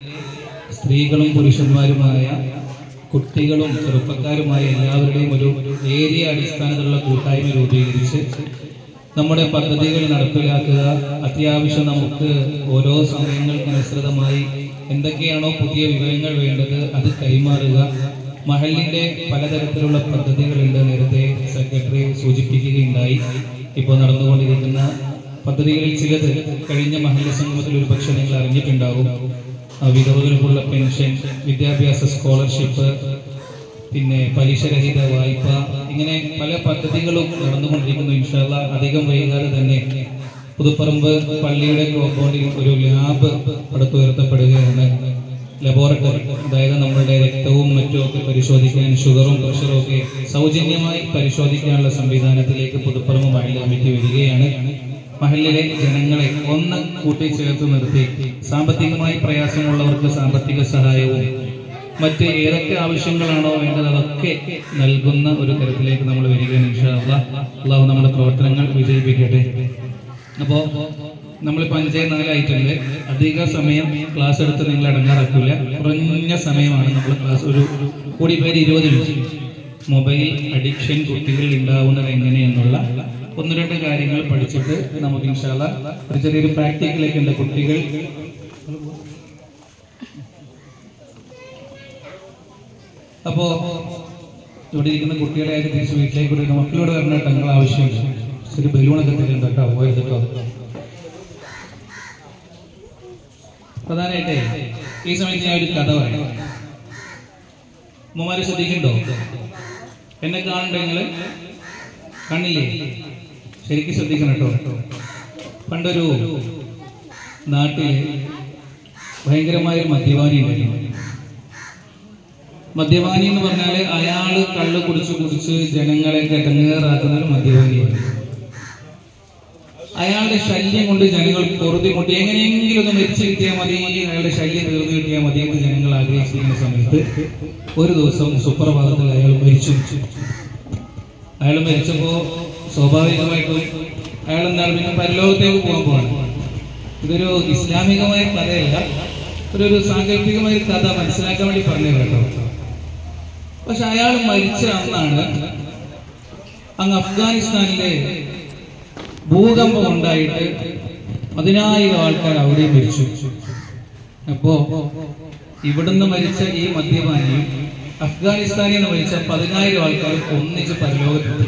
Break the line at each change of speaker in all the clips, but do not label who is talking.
സ്ത്രീകളും പുരുഷന്മാരുമായ കുട്ടികളും ചെറുപ്പക്കാരുമായ എല്ലാവരുടെയും ഒരു ഏരിയ അടിസ്ഥാനത്തിലുള്ള കൂട്ടായ്മ രൂപീകരിച്ച് നമ്മുടെ പദ്ധതികൾ നടപ്പിലാക്കുക അത്യാവശ്യം നമുക്ക് ഓരോ സമയങ്ങൾക്കനുസൃതമായി എന്തൊക്കെയാണോ പുതിയ വിവരങ്ങൾ വേണ്ടത് അത് കൈമാറുക മഹലിന്റെ പലതരത്തിലുള്ള പദ്ധതികളുണ്ട് നേരത്തെ സെക്രട്ടറി സൂചിപ്പിക്കുകയുണ്ടായി ഇപ്പോൾ നടന്നുകൊണ്ടിരിക്കുന്ന പദ്ധതികളിൽ ചിലത് കഴിഞ്ഞ മഹല്ല സംഗമത്തിൽ ഒരു പക്ഷേ നിങ്ങൾ അറിഞ്ഞിട്ടുണ്ടാകും ആ വിധവകൾക്കുള്ള പെൻഷൻ വിദ്യാഭ്യാസ സ്കോളർഷിപ്പ് പിന്നെ പലിശരഹിത വായ്പ ഇങ്ങനെ പല പദ്ധതികളും നടന്നുകൊണ്ടിരിക്കുന്നു ഇൻഷാല്ല അധികം വൈകാതെ തന്നെ പുതുപ്പറമ്പ് പള്ളിയുടെ കോമ്പൗണ്ടിൽ ഒരു ലാബ് പടുത്തുയർത്തപ്പെടുകയാണ് ലബോറട്ടറി അതായത് നമ്മളുടെ രക്തവും മറ്റും ഒക്കെ പരിശോധിക്കാൻ ഷുഗറും പ്രഷറും ഒക്കെ സൗജന്യമായി പരിശോധിക്കാനുള്ള സംവിധാനത്തിലേക്ക് പുതുപ്പറമ്പ് മഹിള കമ്മിറ്റി വരികയാണ് മഹലിലെ ജനങ്ങളെ ഒന്ന് കൂട്ടിച്ചേർത്ത് നിർത്തി സാമ്പത്തികമായി പ്രയാസമുള്ളവർക്ക് സാമ്പത്തിക സഹായവും മറ്റ് ഏതൊക്കെ ആവശ്യങ്ങളാണോ വേണ്ടത് അതൊക്കെ നൽകുന്ന ഒരു തരത്തിലേക്ക് നമ്മൾ വരികയാണ് ഇൻഷാ അല്ലാഹ് അള്ളാഹു നമ്മുടെ പ്രവർത്തനങ്ങൾ വിജയിപ്പിക്കട്ടെ അപ്പോ നമ്മളിപ്പോ അഞ്ചേ നാലായിട്ടുണ്ട് അധിക സമയം ക്ലാസ് എടുത്ത് നിങ്ങൾ അടങ്ങാറാക്കില്ല കുറഞ്ഞ സമയമാണ് നമ്മൾ ക്ലാസ് ഒരു കൂടി പേര് ഇരുപത് മിനിറ്റ് മൊബൈൽ അഡിക്ഷൻ കുട്ടികളിൽ ഉണ്ടാവുന്നത് എങ്ങനെയെന്നുള്ള ഒന്ന് രണ്ട് കാര്യങ്ങൾ പഠിച്ചിട്ട് നമുക്ക് ഇൻഷാല്ല ഒരു ചെറിയൊരു പ്രാക്ടിക്കലൊക്കെ ഉണ്ട് കുട്ടികൾ അപ്പോ ഇവിടെ ഇരിക്കുന്ന കുട്ടികളെ ആയിട്ട് തിരിച്ച് വീട്ടിലേക്ക് വിടുന്ന മക്കളോട് പറഞ്ഞ തങ്ങൾ ആവശ്യമില്ല ശരി ബലൂണൊക്കെ തരുന്നുണ്ട് കേട്ടോ പോയത് കേട്ടോ പ്രധാനമായിട്ടേ ഈ സമയത്ത് ഞാൻ ഒരു കഥ പറയാം ഉമ്മമാരെ ശ്രദ്ധിക്കണ്ടോ എന്നെ കാണണ്ടോ നിങ്ങള് കണ്ണില്ലേ ശരിക്കും ശ്രദ്ധിക്കണം കേട്ടോ പണ്ടൊരു നാട്ടില് ഭയങ്കരമായ ഒരു മദ്യപാനി ഉണ്ടായിരുന്നു മദ്യപാനി എന്ന് പറഞ്ഞാല് അയാള് കള്ള് കുടിച്ച് കുടിച്ച് ജനങ്ങളെ കെട്ടങ്ങേറാക്കുന്ന ഒരു മദ്യപാനിയാണ് അയാളുടെ ശല്യം കൊണ്ട് ജനങ്ങൾ പൊറുതി മുട്ടി എങ്ങനെയെങ്കിലും ഒന്ന് മരിച്ചു കിട്ടിയാൽ മതി അയാളുടെ ശല്യം തീർന്നു കിട്ടിയാൽ മതി എന്ന് ജനങ്ങൾ ആഗ്രഹിച്ചിരിക്കുന്ന സമയത്ത് ഒരു ദിവസം സുപ്രഭാതത്തിൽ അയാൾ മരിച്ചു അയാൾ മരിച്ചപ്പോ സ്വാഭാവികമായിട്ടും അയാൾ എന്താണ് പിന്നെ പരലോകത്തേക്ക് പോകാൻ പോവാണ് ഇതൊരു ഇസ്ലാമികമായ കഥയല്ല ഒരു ഒരു സാങ്കല്പികമായ ഒരു കഥ മനസ്സിലാക്കാൻ വേണ്ടി പറഞ്ഞു കേട്ടോ പക്ഷെ അയാൾ മരിച്ച അന്നാണ് അങ്ങ് അഫ്ഗാനിസ്ഥാനിലെ ഭൂകമ്പം ഉണ്ടായിട്ട് പതിനായിരം ആൾക്കാർ അവിടെയും മരിച്ചു അപ്പോ ഇവിടുന്ന് മരിച്ച ഈ മദ്യപാനിയും അഫ്ഗാനിസ്ഥാനിൽ നിന്ന് മരിച്ച പതിനായിരം ആൾക്കാർ ഒന്നിച്ച് പരലോകത്തെത്തി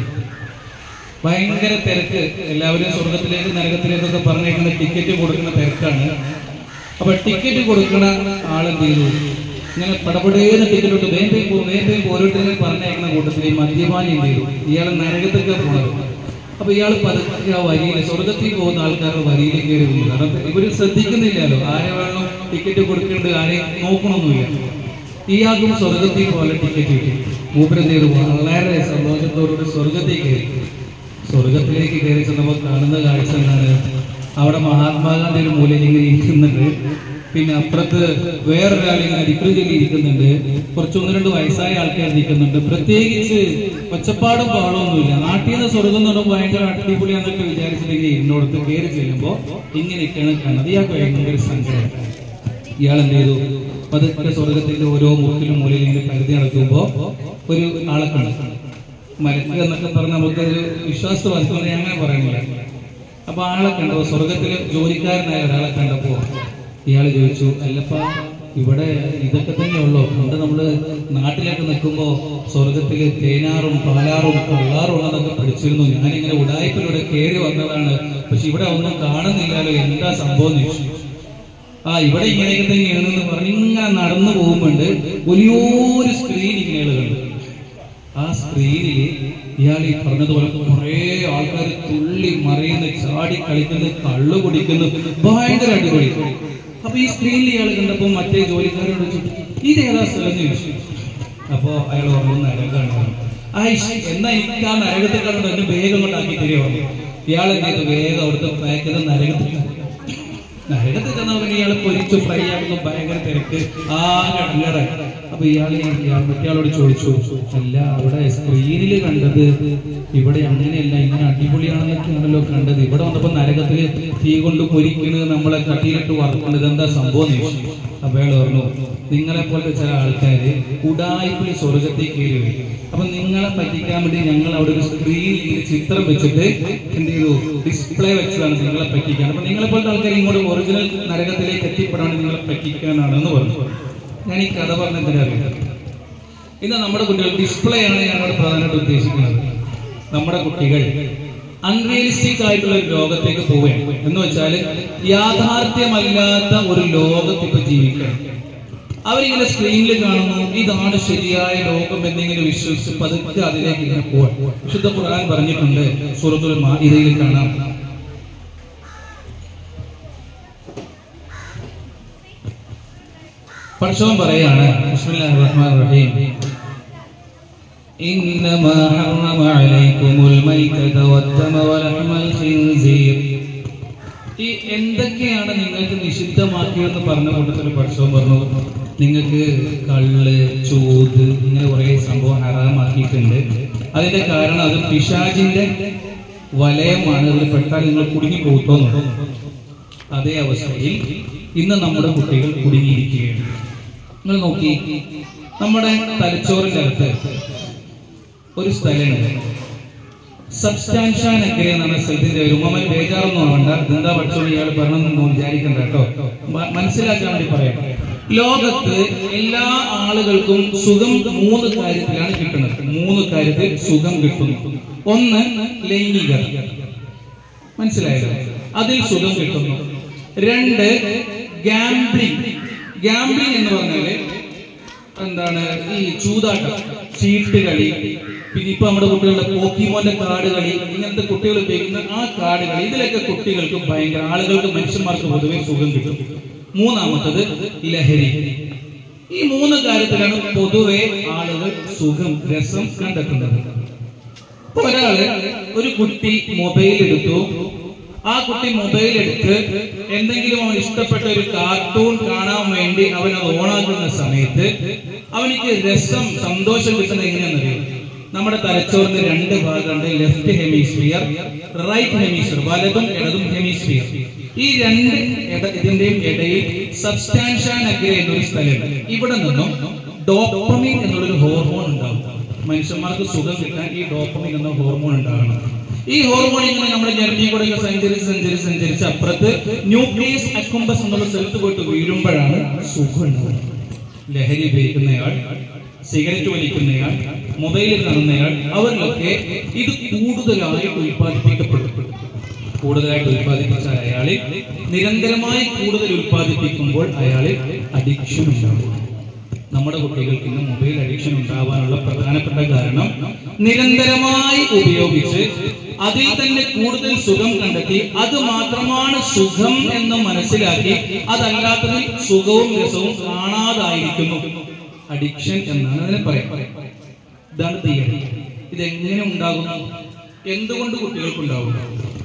ഭയങ്കര തിരക്ക് എല്ലാവരും സ്വർഗത്തിലേക്ക് നരകത്തിലേക്കൊക്കെ പറഞ്ഞേക്കുന്ന ടിക്കറ്റ് കൊടുക്കുന്ന തിരക്കാണ് അപ്പൊ ടിക്കറ്റ് കൊടുക്കുന്ന ആളെന്ത് ചെയ്തു ഇങ്ങനെ പടപടേന്ന് ടിക്കറ്റ് ഇട്ട് വേമ്പയും പോകും വേമ്പയും ഓരോരുത്തരും പറഞ്ഞേക്കുന്ന കൂട്ടത്തിൽ ഈ മദ്യപാനി എന്ത് ചെയ്തു ഇയാൾ നരകത്തൊക്കെ പോണത് അപ്പൊ ഇയാൾ പതുക്കെ ആ വരിയിൽ സ്വർഗത്തിൽ പോകുന്ന ആൾക്കാരുടെ വരിയിൽ കയറി പോകുന്നു കാരണം ഇവര് ശ്രദ്ധിക്കുന്നില്ലല്ലോ ആരെ വേണം ടിക്കറ്റ് കൊടുക്കേണ്ടത് ആരെയും നോക്കണമൊന്നുമില്ല ഇയാൾക്കും സ്വർഗത്തിൽ പോലെ ടിക്കറ്റ് കിട്ടി മൂപ്പരെന്ത് ചെയ്തു വളരെ സന്തോഷത്തോടുകൂടി സ്വർഗത്തിൽ കയറി സ്വർഗത്തിലേക്ക് കയറി ചെന്നപ്പോൾ കാണുന്ന കാഴ്ച എന്താണ് അവിടെ മഹാത്മാഗാന്ധി ഒരു മൂലയിൽ ഇങ്ങനെ ഇരിക്കുന്നുണ്ട് പിന്നെ അപ്പുറത്ത് വേറൊരാൾ ഇങ്ങനെ അരിക്കുറി ചൊല്ലി ഇരിക്കുന്നുണ്ട് കുറച്ച് ഒന്ന് രണ്ട് വയസ്സായ ആൾക്കാർ നിൽക്കുന്നുണ്ട് പ്രത്യേകിച്ച് ഒച്ചപ്പാടും പാടൊന്നുമില്ല നാട്ടിൽ നിന്ന് സ്വർഗം എന്ന് പറയുമ്പോൾ ഭയങ്കര അടിപൊളിയാന്നൊക്കെ വിചാരിച്ചിട്ട് ഇന്നോടത്ത് കയറി ചെല്ലുമ്പോൾ ഇങ്ങനെയൊക്കെയാണ് കാണുന്നത് ഇയാൾക്ക് ഭയങ്കര സങ്കടം ഇയാൾ എന്ത് ചെയ്തു പതുക്കെ സ്വർഗത്തിന്റെ ഓരോ മുക്കിലും മൂലയിൽ ഇങ്ങനെ കരുതി നടക്കുമ്പോ ഒരു ആളെ കണ്ടു മരക്കുക എന്നൊക്കെ പറഞ്ഞ നമുക്ക് ഒരു വിശ്വാസ വസ്തുത അങ്ങനെ പറയണില്ല അപ്പൊ ആളെ കണ്ടപ്പോ സ്വർഗത്തില് ജോലിക്കാരനായ ഒരാളെ കണ്ടപ്പോ ഇയാൾ ചോദിച്ചു അല്ലപ്പ ഇവിടെ ഇതൊക്കെ തന്നെയുള്ളൂ പണ്ട് നമ്മള് നാട്ടിലേക്ക് നിൽക്കുമ്പോ സ്വർഗത്തില് തേനാറും പാലാറും കള്ളാറും ഉള്ളതൊക്കെ പഠിച്ചിരുന്നു ഞാനിങ്ങനെ ഉടായ്പിലൂടെ കയറി വന്നതാണ് പക്ഷെ ഇവിടെ ഒന്നും കാണുന്നില്ലല്ലോ എന്താ സംഭവം എന്ന് ചോദിച്ചു ആ ഇവിടെ ഇങ്ങനെയൊക്കെ തന്നെയാണെന്ന് പറഞ്ഞ് ഇങ്ങനെ നടന്നു പോകുമ്പോണ്ട് വലിയൊരു സ്ക്രീൻ ഇങ്ങനെ കണ്ടു ആ സ്ക്രീനിൽ ഇയാൾ ഈ പറഞ്ഞതുപോലെ കുറെ ആൾക്കാർ തുള്ളി മറിയുന്നു ചാടി കളിക്കുന്നു കള്ളു കുടിക്കുന്നു ഭയങ്കര അടിപൊളി അപ്പൊ ഈ സ്ക്രീനിൽ ഇയാൾ കണ്ടപ്പോ മറ്റേ ജോലിക്കാരോട് ചോദിച്ചു ഇത് ഏതാ സ്ഥലം എന്ന് ചോദിച്ചു അപ്പോ അയാൾ പറഞ്ഞു നരകാണ് ആയിഷ് എന്നാ എനിക്ക് ആ നരകത്തെ കണ്ടു എന്നെ വേഗം കൊണ്ടാക്കി തരുമോ ഇയാൾ എന്ത് ചെയ്തു വേഗം അവിടുത്തെ പാക്കറ്റ് നരകത്തിൽ നരകത്തിൽ ചെന്നവർ ഇയാളെ പൊരിച്ചു ഫ്രൈ ആകുന്നു ഭയങ്കര തിരക്ക് ആകെ അടങ്ങാറായി അപ്പൊ ഇയാൾ ഇയാൾ മറ്റേയാളോട് ചോദിച്ചു അല്ല അവിടെ സ്ക്രീനിൽ കണ്ടത് ഇവിടെ അങ്ങനെയല്ല ഇങ്ങനെ അടിപൊളിയാണെന്നൊക്കെയാണല്ലോ കണ്ടത് ഇവിടെ വന്നപ്പോ നരകത്തില് തീ കൊണ്ട് പൊരിക്കണത് നമ്മളെ കട്ടിയിലിട്ട് വറക്കണത് എന്താ സംഭവം എന്ന് ചോദിച്ചു. അപ്പൊ അയാൾ പറഞ്ഞു നിങ്ങളെ പോലത്തെ ചില ആൾക്കാര് ഉടായ്പി സ്വർഗത്തിൽ കയറി വരും അപ്പൊ നിങ്ങളെ പറ്റിക്കാൻ വേണ്ടി ഞങ്ങൾ അവിടെ ഒരു സ്ക്രീനിൽ ഇങ്ങനെ ചിത്രം വെച്ചിട്ട് എന്ത് ചെയ്തു ഡിസ്പ്ലേ വെച്ചതാണ് നിങ്ങളെ പറ്റിക്കാൻ അപ്പൊ നിങ്ങളെ പോലത്തെ ആൾക്കാർ ഇങ്ങോട്ട് ഒറിജിനൽ നരകത്തിലേക്ക് എത്തിപ്പെടാൻ നിങ്ങളെ പറ്റിക്കാനാണെന്ന് പറഞ്ഞു ഞാൻ ഈ കഥ പറഞ്ഞതിനറിയാം ഇന്ന് നമ്മുടെ കുട്ടികൾ ഡിസ്പ്ലേ ആണ് ഞങ്ങളുടെ പ്രധാനമായിട്ട് ഉദ്ദേശിക്കുന്നത് നമ്മുടെ കുട്ടികൾ അൺറിയലിസ്റ്റിക് ആയിട്ടുള്ള ഒരു ലോകത്തേക്ക് പോവുകയാണ് എന്ന് വെച്ചാൽ യാഥാർത്ഥ്യമല്ലാത്ത ഒരു ലോകത്ത് ഇപ്പൊ ജീവിക്കണം അവരിങ്ങനെ സ്ക്രീനിൽ കാണുന്നു ഇതാണ് ശരിയായ ലോകം എന്നിങ്ങനെ വിശ്വസിച്ച് പതുക്കെ അതിലേക്ക് ഇങ്ങനെ പോവാൻ വിശുദ്ധ ഖുർആൻ പറഞ്ഞിട്ടുണ്ട് സൂറത്തുൽ മാഇദയിൽ കാണാം പടച്ചവൻ പറയാണ് ബിസ്മില്ലാഹിർ റഹ്മാനിർ റഹീം إنما حرم عليكم الميتة والدم ولحم الخنزير ഈ എന്തൊക്കെയാണ് നിങ്ങൾക്ക് നിഷിദ്ധമാക്കിയതെന്ന് പറഞ്ഞ കൂട്ടത്തിൽ പഠിച്ചവൻ പറഞ്ഞു നിങ്ങൾക്ക് കള്ള് ചൂത് ഇങ്ങനെ കുറെ സംഭവം ഹറാമാക്കിയിട്ടുണ്ട് അതിന്റെ കാരണം അത് പിശാചിന്റെ വലയമാണ് അതിൽ പെട്ടാൽ നിങ്ങൾ കുടുങ്ങി പോകത്തോന്നു അതേ അവസ്ഥയിൽ ഇന്ന് നമ്മുടെ കുട്ടികൾ കുടുങ്ങിയിരിക്കുകയാണ് നിങ്ങൾ നോക്കി നമ്മുടെ തലച്ചോറിന്റെ അകത്ത് ഒരു സ്ഥലമുണ്ട് സബ്സ്റ്റാൻഷ്യ നഗരി എന്നാണ് സ്ഥലത്തിന്റെ ഒരു ഉമ്മ ബേജാറൊന്നും വേണ്ട എന്താ പഠിച്ചോളൂ ഇയാൾ പറഞ്ഞൊന്നും വിചാരിക്കണ്ട കേട്ടോ മ- മനസ്സിലാക്കാൻ വേണ്ടി പറയാം ലോകത്ത് എല്ലാ ആളുകൾക്കും സുഖം മൂന്ന് കാര്യത്തിലാണ് കിട്ടുന്നത് മൂന്ന് കാര്യത്തിൽ സുഖം കിട്ടുന്നു ഒന്ന് ലൈംഗികത മനസ്സിലായല്ലോ അതിൽ സുഖം കിട്ടുന്നു രണ്ട് ഗാംബ്ലിംഗ് ഗാംബ്ലിംഗ് എന്ന് പറഞ്ഞാല് എന്താണ് ഈ ചൂതാട്ടം ചീട്ട് കളി പിന്നെ ഇപ്പൊ നമ്മുടെ കുട്ടികളുടെ പോക്കിമോന്റെ കാട് കളി ഇങ്ങനത്തെ കുട്ടികൾ ഉപയോഗിക്കുന്ന ആ കാട് കളി ഇതിലൊക്കെ കുട്ടികൾക്ക് ഭയങ്കര ആളുകൾക്ക് മനുഷ്യന്മാർക്ക് പൊതുവെ സുഖം കിട്ടും മൂന്നാമത്തത് ലഹരി ഈ മൂന്ന് കാര്യത്തിലാണ് പൊതുവെ ആളുകൾ സുഖം രസം കണ്ടെത്തുന്നത് ഇപ്പൊ ഒരാള് ഒരു കുട്ടി മൊബൈൽ എടുത്തു ആ കുട്ടി മൊബൈൽ എടുത്ത് എന്തെങ്കിലും അവൻ ഇഷ്ടപ്പെട്ട ഒരു കാർട്ടൂൺ കാണാൻ വേണ്ടി അവൻ അത് ഓണാക്കുന്ന സമയത്ത് അവനിക്ക് രസം സന്തോഷം കിട്ടുന്നത് എങ്ങനെയാണെന്നറിയോ നമ്മുടെ തലച്ചോറിന് രണ്ട് ഭാഗമുണ്ട് ലെഫ്റ്റ് ഹെമിസ്ഫിയർ റൈറ്റ് ഹെമിസ്ഫിയർ വലതും ഇടതും ഹെമിസ്ഫിയർ ഈ രണ്ട് ഇട- ഇതിന്റെയും ഇടയിൽ സബ്സ്റ്റാൻഷ്യ നഗ്ര എന്നൊരു സ്ഥലമുണ്ട് ഇവിടെ നിന്നും ഡോപ്പമിൻ എന്നുള്ളൊരു ഹോർമോൺ ഉണ്ടാവും മനുഷ്യന്മാർക്ക് സുഖം കിട്ടാൻ ഈ ഡോപ്പമിൻ എന്ന ഹോർമോൺ ഉണ്ടാകണം ഈ ഹോർമോൺ ഇങ്ങനെ നമ്മുടെ ഞരമ്പി കൂടെ ഒക്കെ സഞ്ചരിച്ച് സഞ്ചരിച്ച് സഞ്ചരിച്ച് അപ്പുറത്ത് ന്യൂക്ലിയസ് അക്കുംബസ് എന്നുള്ള സ്ഥലത്ത് പോയിട്ട് വീഴുമ്പോഴാണ് സുഖം ഉണ്ടാവുന്നത് ലഹരി ഉപയോഗിക്കുന്നയാൾ സിഗരറ്റ് വലിക്കുന്നയാൾ മൊബൈൽ കാണുന്നയാൾ അവരിലൊക്കെ ഇത് കൂടുതലായിട്ട് ഉൽപ്പാദിപ്പിക്കപ്പെടും കൂടുതലായിട്ട് ഉൽപ്പാദിപ്പിച്ച അയാളിൽ നിരന്തരമായി കൂടുതൽ ഉൽപ്പാദിപ്പിക്കുമ്പോൾ അയാളിൽ അഡിക്ഷൻ ഉണ്ടാകും നമ്മുടെ കുട്ടികൾക്ക് ഇന്ന് മൊബൈൽ അഡിക്ഷൻ ഉണ്ടാവാനുള്ള പ്രധാനപ്പെട്ട കാരണം നിരന്തരമായി ഉപയോഗിച്ച് അതിൽ തന്നെ കൂടുതൽ സുഖം കണ്ടെത്തി അത് മാത്രമാണ് സുഖം എന്ന് മനസ്സിലാക്കി അതല്ലാത്തതിൽ സുഖവും രസവും കാണാതായിരിക്കുന്നു അഡിക്ഷൻ എന്നാണ് അതിനെ പറയാം ഇതാണ് തിയറി ഇതെങ്ങനെ ഉണ്ടാകുന്നു എന്തുകൊണ്ട് കുട്ടികൾക്ക് ഉണ്ടാകുന്നു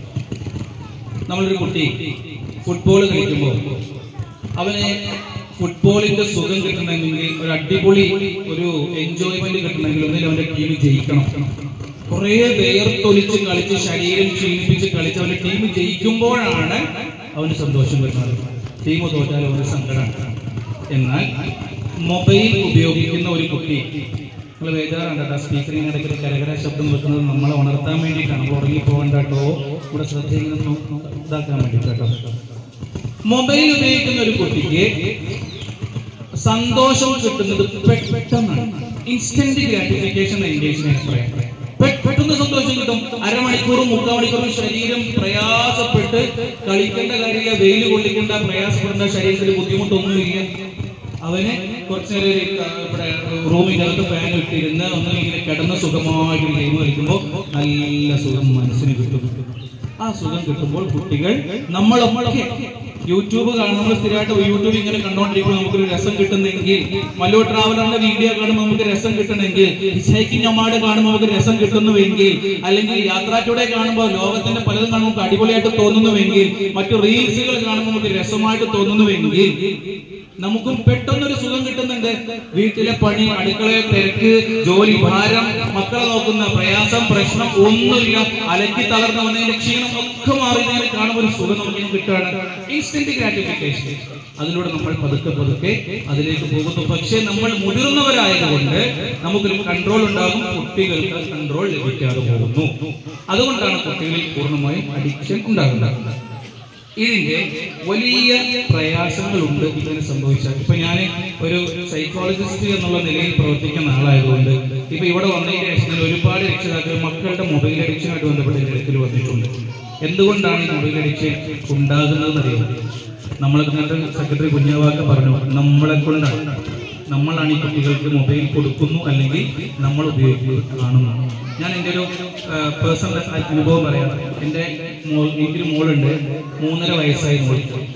നമ്മളൊരു കുട്ടി ഫുട്ബോൾ കളിക്കുമ്പോൾ അവന് ഫുട്ബോളിന്റെ സുഖം കിട്ടണമെങ്കിൽ ഒരു അടിപൊളി ഒരു എൻജോയ്മെന്റ് കിട്ടണമെങ്കിൽ ഒന്നിൽ അവന്റെ ടീം ജയിക്കണം കുറെ വേർത്തൊലിച്ച് കളിച്ച് ശരീരം ക്ഷീണിപ്പിച്ച് കളിച്ച് അവന്റെ ടീം ജയിക്കുമ്പോഴാണ് അവന് സന്തോഷം വരുന്നത് ടീം തോറ്റാൽ അവന് സങ്കടമാണ് എന്നാൽ മൊബൈൽ ഉപയോഗിക്കുന്ന ഒരു കുട്ടി നിങ്ങൾ ബേജാറാണ് കേട്ടോ സ്പീക്കറിന് ഇടയ്ക്ക് കരകര ശബ്ദം വെക്കുന്നത് നമ്മളെ ഉണർത്താൻ വേണ്ടിയിട്ടാണ് അപ്പോൾ ഉറങ്ങി പോകണ്ട കേട്ടോ ഇവിടെ ശ്രദ്ധയിൽ നിന്ന് ഇതാക്കാൻ വേണ്ടിയിട്ട് കേട്ടോ മൊബൈൽ ഉപയോഗിക്കുന്ന ഒരു കുട്ടിക്ക് സന്തോഷം കിട്ടുന്നത് പെട്ടെന്നാണ് ഇൻസ്റ്റന്റ് ഗ്രാറ്റിഫിക്കേഷൻ എൻഗേജ്മെന്റ് എന്ന് പറയാം പെ- പെട്ടെന്ന് സന്തോഷം കിട്ടും അരമണിക്കൂറും മുക്കാൽ മണിക്കൂറും ശരീരം പ്രയാസപ്പെട്ട് കളിക്കേണ്ട കാര്യമില്ല വെയിൽ കൊള്ളിക്കേണ്ട പ്രയാസപ്പെടേണ്ട ശരീരത്തിന് ബുദ്ധിമുട്ടൊന്നുമില്ല അവന് കുറച്ചു നേരം ഒരു ക- ഇവിടെ റൂമിന്റെ അകത്ത് ഫാൻ ഇട്ടിരുന്ന് ഒന്ന് ഇങ്ങനെ കിടന്ന സുഖമായിട്ട് ഗെയിം കളിക്കുമ്പോൾ നല്ല സുഖം മനസ്സിന് കിട്ടും ആ സുഖം കിട്ടുമ്പോൾ കുട്ടികൾ നമ്മളൊക്കെ യൂട്യൂബ് കാണുമ്പോൾ നമ്മൾ സ്ഥിരമായിട്ട് യൂട്യൂബ് ഇങ്ങനെ കണ്ടോണ്ടിരിക്കുമ്പോൾ നമുക്കൊരു രസം കിട്ടുന്നെങ്കിൽ മല്ലു ട്രാവലറിന്റെ വീഡിയോ കാണുമ്പോൾ നമുക്ക് രസം കിട്ടണമെങ്കിൽ ഹിച്ചൈക്കിംഗ് അവാർഡ് കാണുമ്പോൾ നമുക്ക് രസം കിട്ടുന്നുവെങ്കിൽ അല്ലെങ്കിൽ യാത്രാ ടുഡേ കാണുമ്പോൾ ലോകത്തിന്റെ പലതും കാണുമ്പോൾ നമുക്ക് അടിപൊളിയായിട്ട് തോന്നുന്നുവെങ്കിൽ മറ്റു റീൽസുകൾ കാണുമ്പോൾ നമുക്ക് രസമായിട്ട് തോന്നുന്നുവെങ്കിൽ നമുക്കും പെട്ടെന്നൊരു സുഖം കിട്ടുന്നുണ്ട് വീട്ടിലെ പണി അടുക്കളയെ തിരക്ക് ജോലി ഭാരം മക്കളെ നോക്കുന്ന പ്രയാസം പ്രശ്നം ഒന്നുമില്ല അലക്കി തളർന്നു വന്നതിന്റെ ക്ഷീണം ഒക്കെ മാറിയതിനെ കാണുമ്പോൾ ഒരു സുഖം നമുക്ക് കിട്ടുകയാണ് ഇൻസ്റ്റന്റ് ഗ്രാറ്റിഫിക്കേഷൻ അതിലൂടെ നമ്മൾ പതുക്കെ പതുക്കെ അതിലേക്ക് പോകുന്നു പക്ഷേ നമ്മൾ മുതിർന്നവരായതുകൊണ്ട് നമുക്കൊരു കൺട്രോൾ ഉണ്ടാകും കുട്ടികൾക്ക് കൺട്രോൾ ലഭിക്കാതെ പോകുന്നു അതുകൊണ്ടാണ് കുട്ടികളിൽ പൂർണ്ണമായും അഡിക്ഷൻ ഉണ്ടാകുന്നത് ഇതിന്റെ വലിയ പ്രയാസങ്ങളുണ്ട് ഇതിന് സംഭവിച്ചാൽ ഇപ്പൊ ഞാൻ ഒരു സൈക്കോളജിസ്റ്റ് എന്നുള്ള നിലയിൽ പ്രവർത്തിക്കുന്ന ആളായതുകൊണ്ട് ഇപ്പൊ ഇവിടെ വന്നതിന് ശേഷം ഞാൻ ഒരുപാട് രക്ഷിതാക്കൾ മക്കളുടെ മൊബൈൽ അഡിക്ഷനുമായിട്ട് ബന്ധപ്പെട്ട എന്റെ അടുക്കൽ വന്നിട്ടുണ്ട് എന്തുകൊണ്ടാണ് ഈ മൊബൈൽ അഡിക്ഷൻ ഉണ്ടാകുന്നത് അറിയാം നമ്മളെ നേരത്തെ സെക്രട്ടറി കുഞ്ഞാവാക്ക പറഞ്ഞു നമ്മളെ കൊണ്ടാണ് നമ്മളാണ് ഈ കുട്ടികൾക്ക് മൊബൈൽ കൊടുക്കുന്നു അല്ലെങ്കിൽ നമ്മൾ ഉപയോഗിക്കുന്നത് കാണുന്നു ഞാൻ എൻ്റെ ഒരു പേഴ്സണൽ അനുഭവം പറയാം എൻ്റെ മോൾ എനിക്കൊരു മോളുണ്ട് മൂന്നര വയസ്സായ മോൾ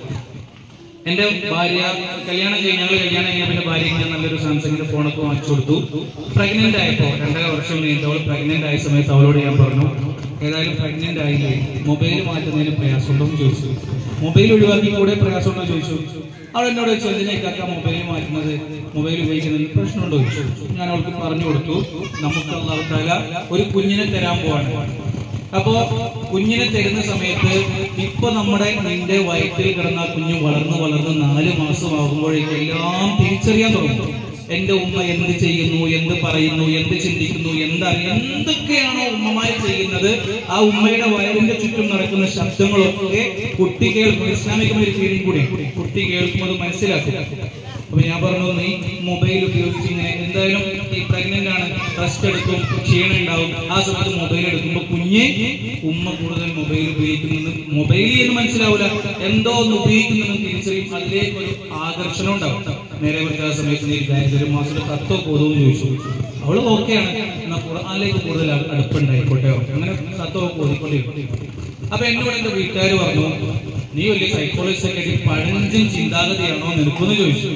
എന്റെ ഭാര്യ കല്യാണം കഴിഞ്ഞ് ഞങ്ങൾ കല്യാണം കഴിഞ്ഞ പിന്നെ ഭാര്യയ്ക്ക് ഞാൻ നല്ലൊരു സാംസങ്ങിന്റെ ഫോണൊക്കെ വാങ്ങിച്ചു കൊടുത്തു പ്രഗ്നന്റ് ആയപ്പോ രണ്ടര വർഷം കഴിഞ്ഞിട്ട് അവൾ പ്രഗ്നന്റ് ആയ സമയത്ത് അവളോട് ഞാൻ പറഞ്ഞു ഏതായാലും പ്രഗ്നന്റ് ആയില്ലേ മൊബൈൽ മാറ്റുന്നതിന് പ്രയാസമുണ്ടോ എന്ന് ചോദിച്ചു മൊബൈൽ ഒഴിവാക്കി കൂടെ പ്രയാസമുണ്ടോ എന്ന് ചോദിച്ചു അവൾ എന്നോട് ചോദിച്ചു എന്തിനേക്കാക്ക മൊബൈൽ മാറ്റുന്നത് മൊബൈൽ ഉപയോഗിക്കുന്നതിന് പ്രശ്നമുണ്ടോ എന്ന് ചോദിച്ചു ഞാൻ അവൾക്ക് പറഞ്ഞു കൊടുത്തു നമുക്ക് അള്ളാഹു താല ഒരു കുഞ്ഞിനെ തരാൻ പോവാണ് അപ്പോ കുഞ്ഞിനെ തരുന്ന സമയത്ത് ഇപ്പൊ നമ്മുടെ നിന്റെ വയറ്റിൽ കിടന്ന ആ കുഞ്ഞ് വളർന്ന് വളർന്ന് നാല് മാസമാകുമ്പോഴേക്കും എല്ലാം തിരിച്ചറിയാൻ തുടങ്ങും എന്റെ ഉമ്മ എന്ത് ചെയ്യുന്നു എന്ത് പറയുന്നു എന്ത് ചിന്തിക്കുന്നു എന്തറിയാം എന്തൊക്കെയാണോ ഉമ്മമാര് ചെയ്യുന്നത് ആ ഉമ്മയുടെ വയറിന്റെ ചുറ്റും നടക്കുന്ന ശബ്ദങ്ങളൊക്കെ കുട്ടി കേൾക്കും ഇസ്ലാമികമായ ഒരു ഫീലിംഗ് കൂടി കുട്ടി കേൾക്കുമ്പോൾ മനസ്സിലാക്കും അപ്പൊ ഞാൻ പറഞ്ഞു നീ മൊബൈൽ ഉപയോഗിച്ച് ഇങ്ങനെ എന്തായാലും ഈ പ്രഗ്നന്റ് ആണ് റെസ്റ്റ് എടുക്കും ക്ഷീണം ഉണ്ടാവും ആ സമയത്ത് മൊബൈൽ എടുക്കുമ്പോൾ കുഞ്ഞ് ഉമ്മ കൂടുതൽ മൊബൈൽ ഉപയോഗിക്കുന്നത് മൊബൈൽ എന്ന് മനസ്സിലാവില്ല എന്തോ ഒന്ന് ഉപയോഗിക്കുന്നതെന്ന് തിരിച്ചറിയും അതിലേക്ക് ഒരു ആകർഷണം ഉണ്ടാവും നേരെ കുറിച്ച് ആ സമയത്ത് നീ വിചാരിച്ച ഒരു മാസം തത്തോ പോതോ എന്ന് ചോദിച്ചു അവള് ഓക്കെയാണ് എന്നാ ഖുർആനിലേക്ക് കൂടുതൽ അ- അടുപ്പുണ്ടായിക്കോട്ടെ അങ്ങനെ തത്തോ ഓതിക്കൊണ്ടിരിക്കും അപ്പൊ എന്നോട് എന്റെ വീട്ടുകാർ പറഞ്ഞു നീ വലിയ സൈക്കോളജിസ്റ്റ് ഒക്കെ ആയിട്ട് പഴഞ്ചൻ ചിന്താഗതിയാണോ നിനക്കൊന്ന് ചോദിച്ചു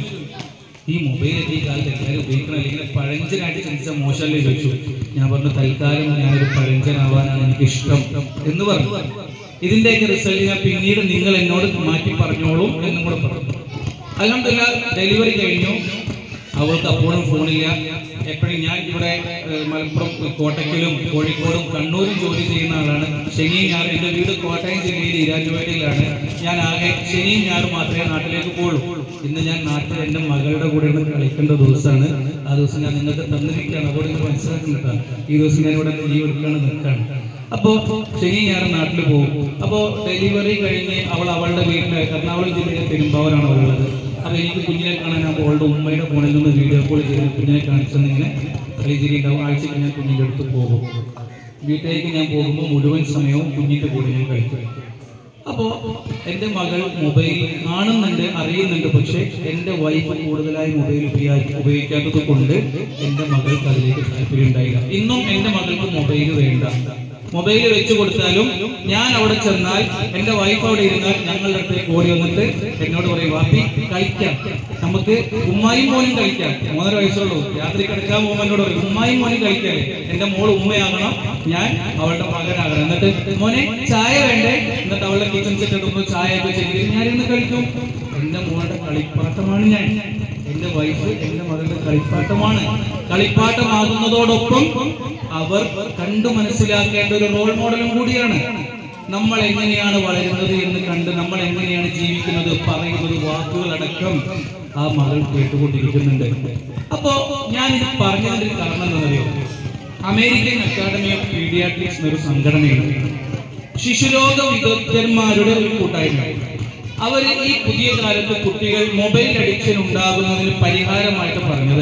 ഈ മൊബൈൽ ഒക്കെ ഈ കാലത്ത് എല്ലാവരും ഉപയോഗിക്കണം അല്ലെങ്കിൽ പഴഞ്ചനായിട്ട് ചിന്തിച്ച മോശമല്ലേ ചോദിച്ചു ഞാൻ പറഞ്ഞു തൽക്കാലം ഞാനൊരു പഴഞ്ചനാവാനാണ് എനിക്ക് ഇഷ്ടം എന്ന് പറഞ്ഞു ഇതിന്റെയൊക്കെ റിസൾട്ട് ഞാൻ പിന്നീട് നിങ്ങൾ എന്നോട് മാറ്റി പറഞ്ഞോളൂ എന്നും കൂടെ പറഞ്ഞു അലഹമില്ല ഡെലിവറി കഴിഞ്ഞു അവൾക്ക് അപ്പോഴും ഫോണില്ല എപ്പോഴും ഞാൻ ഇവിടെ ഏഹ്, മലപ്പുറം കോട്ടയ്ക്കലും കോഴിക്കോടും കണ്ണൂരും ജോലി ചെയ്യുന്ന ആളാണ് ശനിയും ഞായറും എൻ്റെ വീട് കോട്ടയം ജില്ലയിൽ ഇരാറ്റുപേട്ടയിലാണ് ഞാൻ ആകെ ശനിയും ഞായറും മാത്രമേ നാട്ടിലേക്ക് പോകുള്ളൂ ഇന്ന് ഞാൻ നാട്ടിൽ എൻ്റെ മകളുടെ കൂടെ ഇരുന്ന് കളിക്കേണ്ട ദിവസമാണ് ആ ദിവസം ഞാൻ നിങ്ങൾക്ക് തന്നിരിക്കുകയാണ് അതോടെ നിങ്ങൾ മനസ്സിലാക്കുന്നുണ്ട് ഈ ദിവസം ഞാൻ ഇവിടെ ലീവ് എടുക്കാണ് നിൽക്കുകയാണ് അപ്പോ ശനി ഞായറും നാട്ടിൽ പോകും അപ്പോ ഡെലിവറി കഴിഞ്ഞ് അവൾ അവളുടെ വീട്ടിൽ എറണാകുളം ജില്ലയിലെ പെരുമ്പാവൂരാണ് അവളുള്ളത് അപ്പൊ എനിക്ക് കുഞ്ഞിനെ കാണാൻ അപ്പോൾ അവളുടെ ഉമ്മയുടെ ഫോണിൽ നിന്ന് വീഡിയോ കോൾ ചെയ്ത് കുഞ്ഞിനെ കാണിച്ചെന്നിങ്ങനെ കളിച്ചിരി ഉണ്ടാവും ആഴ്ചയ്ക്ക് ഞാൻ കുഞ്ഞിൻ്റെ അടുത്ത് പോകും വീട്ടിലേക്ക് ഞാൻ പോകുമ്പോൾ മുഴുവൻ സമയവും കുഞ്ഞിന്റെ കൂടെ ഞാൻ കളിക്കും അപ്പോ എന്റെ മകൾ മൊബൈൽ കാണുന്നുണ്ട് അറിയുന്നുണ്ട് പക്ഷെ എന്റെ വൈഫ് കൂടുതലായി മൊബൈൽ ഉപയോഗി ഉപയോഗിക്കാത്തത് കൊണ്ട് എന്റെ മകൾക്ക് അതിലേക്ക് താല്പര്യം ഉണ്ടായില്ല ഇന്നും എന്റെ മകൾക്ക് മൊബൈൽ വേണ്ട മൊബൈൽ വെച്ച് കൊടുത്താലും ഞാൻ അവിടെ ചെന്നാൽ എന്റെ വൈഫ് അവിടെ ഇരുന്നാൽ ഞങ്ങളുടെ അടുത്തേക്ക് ഓടി വന്നിട്ട് എന്നോട് പറയും വാപ്പി കളിക്കാം നമുക്ക് ഉമ്മായും മോനും കളിക്കാം മൂന്നര വയസ്സുള്ളൂ രാത്രി കിടക്കാൻ പോകുമ്പോൾ എന്നോട് പറയും ഉമ്മായും മോനും കളിക്കാല്ലേ എന്റെ മോൾ ഉമ്മയാകണം ഞാൻ അവളുടെ മകനാകണം എന്നിട്ട് മോനെ ചായ വേണ്ടേ എന്നിട്ട് അവളുടെ കിച്ചൺ സെറ്റ് എടുക്കുമ്പോൾ ചായ ഒക്കെ ചെയ്ത് ഞാൻ ഇന്ന് കളിക്കും എന്റെ മോളുടെ കളിപ്പാട്ടമാണ് ഞാൻ എന്റെ വൈഫ് എന്റെ മകളുടെ കളിപ്പാട്ടമാണ് കളിപ്പാട്ടമാകുന്നതോടൊപ്പം അവർ കണ്ടു മനസ്സിലാക്കേണ്ട ഒരു റോൾ മോഡലും കൂടിയാണ് നമ്മൾ എങ്ങനെയാണ് വളരുന്നത് എന്ന് കണ്ട് നമ്മൾ എങ്ങനെയാണ് ജീവിക്കുന്നത് പറയുന്നത് വാക്കുകളടക്കം ആ മകൾ കേട്ടുകൊണ്ടിരിക്കുന്നുണ്ട് അപ്പോ ഞാൻ ഇത് പറഞ്ഞതിന്റെ ഒരു കാരണം എന്താണെന്നറിയോ അമേരിക്കൻ അക്കാദമി ഓഫ് പീഡിയാട്രിക്സ് എന്നൊരു സംഘടനയുണ്ട് ശിശുരോഗ വിദഗ്ധന്മാരുടെ ഒരു കൂട്ടായ്മ അവര് ഈ പുതിയ കാലത്ത് കുട്ടികൾ മൊബൈൽ അഡിക്ഷൻ ഉണ്ടാകുന്നതിന് പരിഹാരമായിട്ട് പറഞ്ഞത്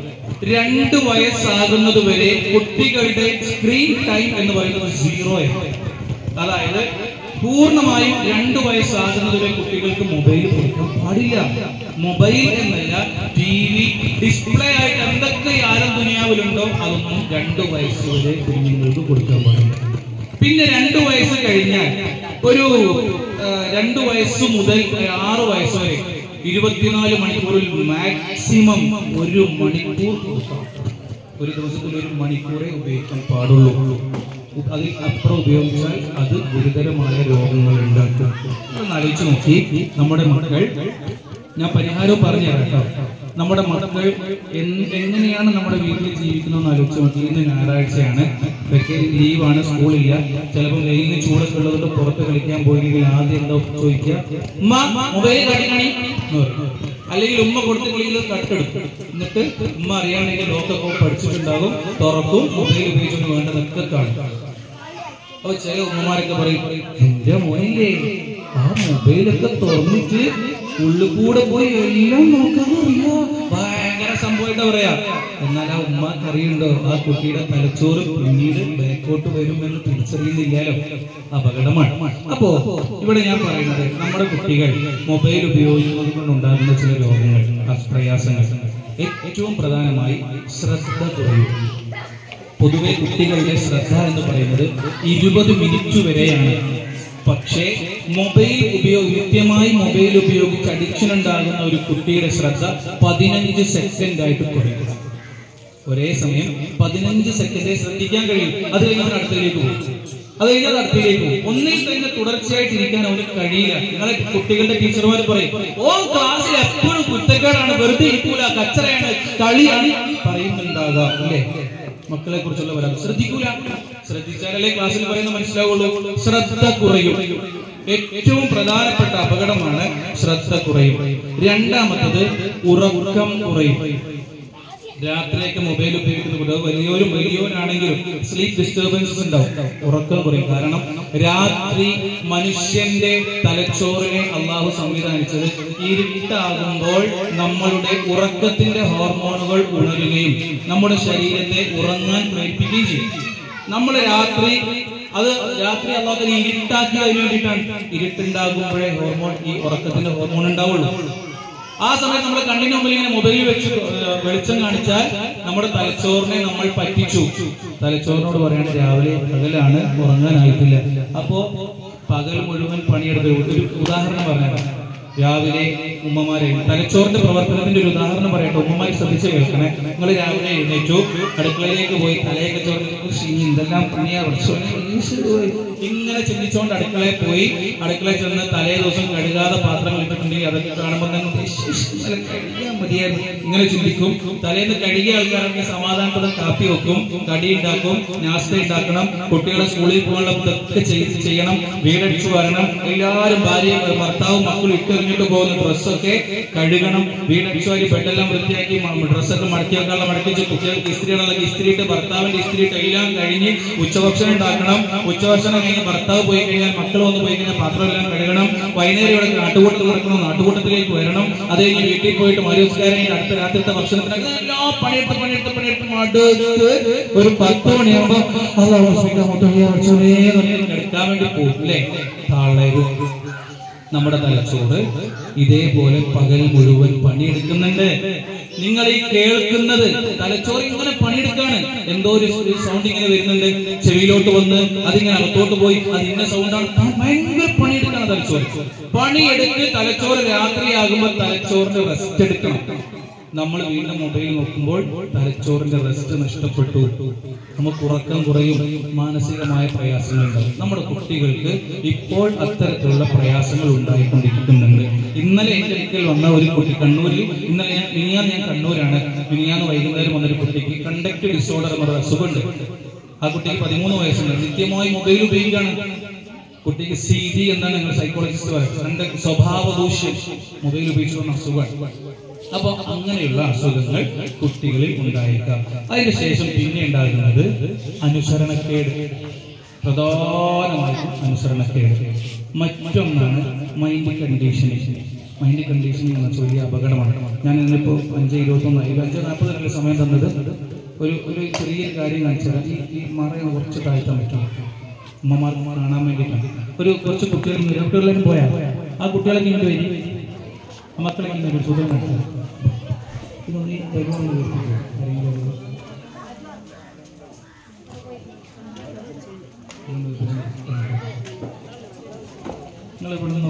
രണ്ട് വയസ്സാകുന്നത് വരെ കുട്ടികളുടെ സ്ക്രീൻ ടൈം എന്ന് പറയുന്നത് സീറോയാണ് അതായത് പൂർണ്ണമായും രണ്ട് വയസ്സാകുന്നത് വരെ കുട്ടികൾക്ക് മൊബൈൽ കൊടുക്കാൻ പാടില്ല മൊബൈൽ എന്നല്ല ടി വി ഡിസ്പ്ലേ ആയിട്ട് എന്തൊക്കെ ആരും ദുനിയാവിലുണ്ടോ അതൊന്നും രണ്ട് വയസ്സ് വരെ കുഞ്ഞുങ്ങൾക്ക് കൊടുക്കാൻ പാടില്ല പിന്നെ രണ്ടു വയസ്സ് കഴിഞ്ഞാൽ ഒരു ആ, രണ്ട് വയസ്സ് മുതൽ ആറ് വയസ്സ് വരെ ഇരുപത്തിനാല് മണിക്കൂറിൽ മാക്സിമം ഒരു മണിക്കൂർ കൊടുക്കണം ഒരു ദിവസത്തിൽ ഒരു മണിക്കൂറേ ഉപയോഗിക്കാൻ പാടുള്ളൂ അതിൽ അപ്പുറം ഉപയോഗിച്ചാൽ അത് ഗുരുതരമായ രോഗങ്ങൾ ഉണ്ടാക്കും ഒന്ന് ആലോചിച്ച് നോക്കി നമ്മുടെ മക്കൾ ഞാൻ പരിഹാരവും പറഞ്ഞു തരാം കേട്ടോ നമ്മുടെ മക്കൾ എന്ത്- എങ്ങനെയാണ് നമ്മുടെ വീട്ടിൽ ജീവിക്കുന്നതെന്ന് ആലോചിച്ച് നോക്കി ഇന്ന് ഞായറാഴ്ചയാണ് വെക്കെ ലീവാണ് സ്കൂളില്ല ചിലപ്പോൾ വെയിലിന് ചൂടൊക്കെ ഉള്ളതുകൊണ്ട് പുറത്ത് കളിക്കാൻ പോയില്ലെങ്കിൽ ആദ്യം എന്താ ചോദിക്കുക ഉമ്മ മൊബൈൽ കാട്ടി കാണി എന്ന് പറയും. അല്ലെങ്കിൽ ഉമ്മ കൊടുത്ത് കളിക്കുന്നത് കട്ടെടുക്കും എന്നിട്ട് ഉമ്മ അറിയാണെങ്കിൽ ലോക്കൊക്കെ പഠിച്ചിട്ടുണ്ടാകും തുറക്കും മൊബൈൽ ഉപയോഗിച്ചുകൊണ്ട് വേണ്ടതൊക്കെ കാണും അപ്പൊ ചില ഉമ്മമാരൊക്കെ പറയും എന്റെ മോനില്ലേ ആ മൊബൈലൊക്കെ തുറന്നിട്ട് ഉള്ളിൽ കൂടെ പോയി എല്ലാം നോക്കാൻ അറിയാ ഭയങ്കര സംഭവം എന്താ പറയാ എന്നാൽ ആ ഉമ്മാക്ക് അറിയുണ്ടോ ആ കുട്ടിയുടെ തലച്ചോറ് പിന്നീട് ബാക്കോട്ട് വരുമെന്ന് തിരിച്ചറിയുന്നില്ലല്ലോ അപകടമാണ് അപ്പോ ഇവിടെ ഞാൻ പറയുന്നത് നമ്മുടെ കുട്ടികൾ മൊബൈൽ ഉപയോഗിക്കുന്നത് കൊണ്ടുണ്ടാകുന്ന ചില രോഗങ്ങൾ ആ പ്രയാസങ്ങൾ ഏറ്റവും പ്രധാനമായി ശ്രദ്ധ കുറയും പൊതുവെ കുട്ടികളുടെ ശ്രദ്ധ എന്ന് പറയുന്നത് ഇരുപത് മിനിറ്റ് വരെയാണ് പക്ഷേ മൊബൈൽ ഉപയോഗി കൃത്യമായി മൊബൈൽ ഉപയോഗിച്ച് അഡിക്ഷൻ ഉണ്ടാകുന്ന ഒരു കുട്ടിയുടെ ശ്രദ്ധ പതിനഞ്ച് സെക്കൻഡ് ആയിട്ട് കുറയും ഒരേ സമയം പതിനഞ്ച് സെക്കൻഡേ ശ്രദ്ധിക്കാൻ കഴിയും അത് കഴിഞ്ഞ് അവൻ അടുത്തതിലേക്ക് പോകും അത് കഴിഞ്ഞ് അത് അടുത്തതിലേക്ക് പോകും ഒന്നിൽ തന്നെ തുടർച്ചയായിട്ട് ഇരിക്കാൻ അവന് കഴിയില്ല നിങ്ങളെ കുട്ടികളുടെ ടീച്ചർമാർ പറയും ഓ ക്ലാസ്സിൽ എപ്പോഴും കുറ്റക്കേടാണ് വെറുതെ ഇരിക്കൂല കച്ചറയാണ് കളിയാണ് പറയുന്നുണ്ടാകാം അല്ലേ മക്കളെ കുറിച്ചുള്ള പരാതി ശ്രദ്ധിക്കൂല ശ്രദ്ധിച്ചാലല്ലേ ക്ലാസ്സിൽ പറയുന്ന മനസ്സിലാവുള്ളൂ ശ്രദ്ധ കുറയും ഏറ്റവും പ്രധാനപ്പെട്ട അപകടമാണ് ശ്രദ്ധ കുറയും രണ്ടാമത്തത് ഉറക്കം കുറയും രാത്രിയൊക്കെ മൊബൈൽ ഉപയോഗിക്കുന്ന കുട്ടികൾ വലിയൊരു വലിയവനാണെങ്കിലും സ്ലീപ്പ് ഡിസ്റ്റർബൻസസ് ഉണ്ടാവും ഉറക്കം കുറയും കാരണം രാത്രി മനുഷ്യന്റെ തലച്ചോറിനെ അള്ളാഹു സംവിധാനിച്ചത് ഇരുട്ടാകുമ്പോൾ നമ്മളുടെ ഉറക്കത്തിന്റെ ഹോർമോണുകൾ ഉണരുകയും നമ്മുടെ ശരീരത്തെ ഉറങ്ങാൻ പ്രേരിപ്പിക്കുകയും ചെയ്യും നമ്മൾ രാത്രി അത് രാത്രി അള്ളാഹ് ഇരുട്ടാക്കി അതിന് വേണ്ടിയിട്ടാണ് ഇരുട്ടുണ്ടാകുമ്പോഴേ ഹോർമോൺ ഈ ഉറക്കത്തിന്റെ ഹോർമോൺ ഉണ്ടാവുള്ളൂ ആ സമയത്ത് നമ്മുടെ കണ്ണിന് മുമ്പിൽ ഇങ്ങനെ മൊബൈൽ വെച്ച് ഏഹ്, വെളിച്ചം കാണിച്ചാൽ നമ്മുടെ തലച്ചോറിനെ നമ്മൾ പറ്റിച്ചു തലച്ചോറിനോട് പറയാണ് രാവിലെ പകലാണ് ഉറങ്ങാനായിട്ടില്ല അപ്പോ പകൽ മുഴുവൻ പണിയെടുത്ത് ഒരു ഉദാഹരണം പറഞ്ഞാൽ രാവിലെ ഉമ്മമാരെ തലച്ചോറിന്റെ പ്രവർത്തനത്തിന്റെ ഒരു ഉദാഹരണം പറയട്ടെ ഉമ്മമാരെ ശ്രദ്ധിച്ച് കേൾക്കണേ നിങ്ങൾ രാവിലെ എഴുന്നേറ്റു അടുക്കളയിലേക്ക് പോയി തലയൊക്കെ ചോർന്ന് ഇനി എന്തെല്ലാം പണിയാ പഠിച്ചോനെ ഈശ്വരേ. ഇങ്ങനെ ചിന്തിച്ചുകൊണ്ട് അടുക്കളയിൽ പോയി അടുക്കളയിൽ ചെന്ന് തലേ ദിവസം കഴുകാതെ പാത്രങ്ങൾ ഇട്ടിട്ടുണ്ടെങ്കിൽ അതൊക്കെ കാണുമ്പോൾ തന്നെ ഇശ്ശ്, ഇശ്ശ്, ഇന്നലെ കഴുകിയാൽ മതിയായിരുന്നു ഇങ്ങനെ ചിന്തിക്കും തലേന്ന് കഴുകിയ ആൾക്കാരൊക്കെ സമാധാനത്തോടെ കാപ്പി വെക്കും കടി ഉണ്ടാക്കും നാസ്ത ഉണ്ടാക്കണം കുട്ടികളെ സ്കൂളിൽ പോകാനുള്ള ഇതൊക്കെ ചെയ്ത് ചെയ്യണം വീടടിച്ചു വരണം എല്ലാവരും ഭാര്യയും ഭർത്താവും മക്കളും ഇട്ടെറിഞ്ഞിട്ട് പോകുന്ന ഡ്രസ്സൊക്കെ കഴുകണം വീടടിച്ചു വാരി ബെഡെല്ലാം വൃത്തിയാക്കി മ- ഡ്രസ്സൊക്കെ മടക്കി വെക്കാനുള്ള മടക്കി വെച്ച് കുട്ടികൾക്ക് ഇസ്ത്രീയുള്ള ഇസ്ത്രീയിട്ട് ഭർത്താവിന്റെ ഇസ്ത്രീയിട്ട് എല്ലാം കഴിഞ്ഞ് ഉച്ചഭക്ഷണം ഉണ്ടാക്കണം ഉച്ചഭക്ഷണം കഴിഞ്ഞ് ഭർത്താവ് പോയി കഴിഞ്ഞാൽ മക്കൾ വന്ന് പോയി കഴിഞ്ഞാൽ പാത്രമെല്ലാം കഴുകണം വൈകുന്നേരം ഇവിടെ നാട്ടുകൂട്ടത്തിൽ കൊടുക്കണം നാട്ടുകൂട്ടത്തിലേക്ക് വരണം അത് കഴിഞ്ഞ് വീട്ടിൽ പോയിട്ട് മരുസ്കാരം കഴിഞ്ഞ് അടുത്ത രാത്രിത്തെ ഭക്ഷണത്തിനൊക്കെ എല്ലാം പണിയെടുത്ത് പണിയെടുത്ത് പണിയെടുത്ത് മടുത്ത് ഒരു പത്ത് മണിയാകുമ്പോ അല്ലാഹു സ്വീകരിക്കാൻ മുത്തയ്യ അടിച്ചോളേ എന്ന് പറഞ്ഞ് കിടക്കാൻ വേണ്ടി പോകും അല്ലേ താളരും നമ്മുടെ തലച്ചോറ് ഇതേപോലെ പകൽ മുഴുവൻ പണിയെടുക്കുന്നുണ്ട് നിങ്ങൾ ഈ കേൾക്കുന്നത് തലച്ചോറ് ഇങ്ങനെ പണിയെടുക്കാണ് എന്തോ ഒരു സൗണ്ട് ഇങ്ങനെ വരുന്നുണ്ട് ചെവിയിലോട്ട് വന്ന് അതിങ്ങനെ അകത്തോട്ട് പോയി അത് ഇന്ന സൗണ്ടാണ് ഭയങ്കര പണിയെടുക്കാണ് തലച്ചോറ് പണിയെടുക്ക് തലച്ചോറ് രാത്രിയാകുമ്പോൾ തലച്ചോറിന്റെ റെസ്റ്റ് എടുക്കണം നമ്മൾ വീണ്ടും മൊബൈൽ നോക്കുമ്പോൾ തലച്ചോറിന്റെ റെസ്റ്റ് നഷ്ടപ്പെട്ടു നമുക്ക് ഉറക്കം കുറയും മാനസികമായ പ്രയാസങ്ങൾ ഉണ്ടാകും നമ്മുടെ കുട്ടികൾക്ക് ഇപ്പോൾ അത്തരത്തിലുള്ള പ്രയാസങ്ങൾ ഉണ്ടായിക്കൊണ്ടിരിക്കുന്നുണ്ട് ഇന്നലെ എന്റെ അടുക്കൽ വന്ന ഒരു കുട്ടി കണ്ണൂരിൽ ഇന്നലെ ഞാൻ മിനിയാന്ന് ഞാൻ കണ്ണൂരാണ് മിനിയാന്ന് വൈകുന്നേരം വന്നൊരു കുട്ടിക്ക് കണ്ടക്ട് ഡിസോർഡർ എന്നൊരു അസുഖമുണ്ട് ആ കുട്ടിക്ക് പതിമൂന്ന് വയസ്സുണ്ട് നിത്യമായി മൊബൈൽ ഉപയോഗിക്കുകയാണ് കുട്ടിക്ക് സി ഡി എന്നാണ് ഞങ്ങൾ സൈക്കോളജിസ്റ്റ് പറയുന്നത് രണ്ട് സ്വഭാവ ദൂഷ്യം മൊബൈൽ ഉപയോഗിച്ചുള്ള അസുഖമാണ് അപ്പൊ അങ്ങനെയുള്ള അസുഖങ്ങൾ കുട്ടികളിൽ ഉണ്ടായേക്കാം അതിന് ശേഷം പിന്നെ ഉണ്ടാകുന്നത് അനുസരണക്കേട് പ്രധാനമായിട്ടും അനുസരണക്കേട് മറ്റൊന്നാണ് മൈൻഡ് കണ്ടീഷനിങ് മൈൻഡ് കണ്ടീഷനിങ് എന്ന വലിയ അപകടമാണ് ഞാൻ ഇന്നിപ്പോൾ അഞ്ച് ഇരുപത്തൊന്നായി അഞ്ച് നാൽപ്പതിനുള്ള സമയം തന്നത് ഒരു ഒരു ചെറിയ കാര്യം കാണിച്ചാൽ ഈ ഈ മറയെ കുറച്ച് താഴ്ത്താൻ പറ്റും അമ്മമാർക്ക് കാണാൻ വേണ്ടിയിട്ടാണ് ഒരു കുറച്ച് കുട്ടികൾ കുട്ടികളിലേക്ക് പോയാൽ ആ കുട്ടികളൊക്കെ ഇങ്ങോട്ട് വരി ആ മക്കളൊക്കെ ഇങ്ങോട്ട് വരും. സുഖം നടത്താം ഇതൊന്ന് ഈ പരിപാടി നിർത്തിക്കോ. ആരെങ്കിലും ഉണ്ടോ? നിങ്ങൾ ഇവിടുന്ന്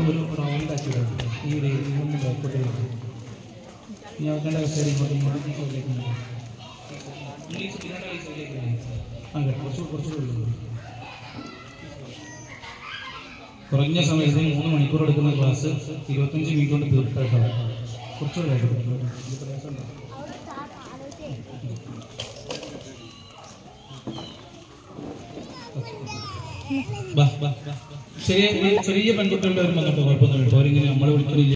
ഇവിടെ ഒന്ന് ബാക്കോട്ട് വരും ഇനി നോക്കേണ്ട കസേര ഇങ്ങോട്ട് ഇങ്ങോട്ട് ഈ സൈഡിലേക്ക് ഉണ്ട്. ഇംഗ്ലീഷ് പിന്നീട് ഈ സൈഡിലേക്ക് വരും. അതെ കുറച്ച് കുറച്ചുകൂടി ഉള്ളൂ. കുറഞ്ഞ സമയത്ത് മൂന്ന് മണിക്കൂർ എടുക്കുന്ന ക്ലാസ് ഇരുപത്തഞ്ച് മിനിറ്റ് കൊണ്ട് തീർത്താട്ടോ കുറച്ചുകൂടി ബാക്കോട്ട് വരും. ഇത് പ്രയാസമുണ്ടോ? ബാ, ബാ, ബാ. ചെറിയ ചെറിയ പെൺകുട്ടികളുടെ ഒരു വന്നപ്പോൾ കുഴപ്പമൊന്നും കേട്ടോ അവരിങ്ങനെ നമ്മളെ വിളിക്കുന്നില്ല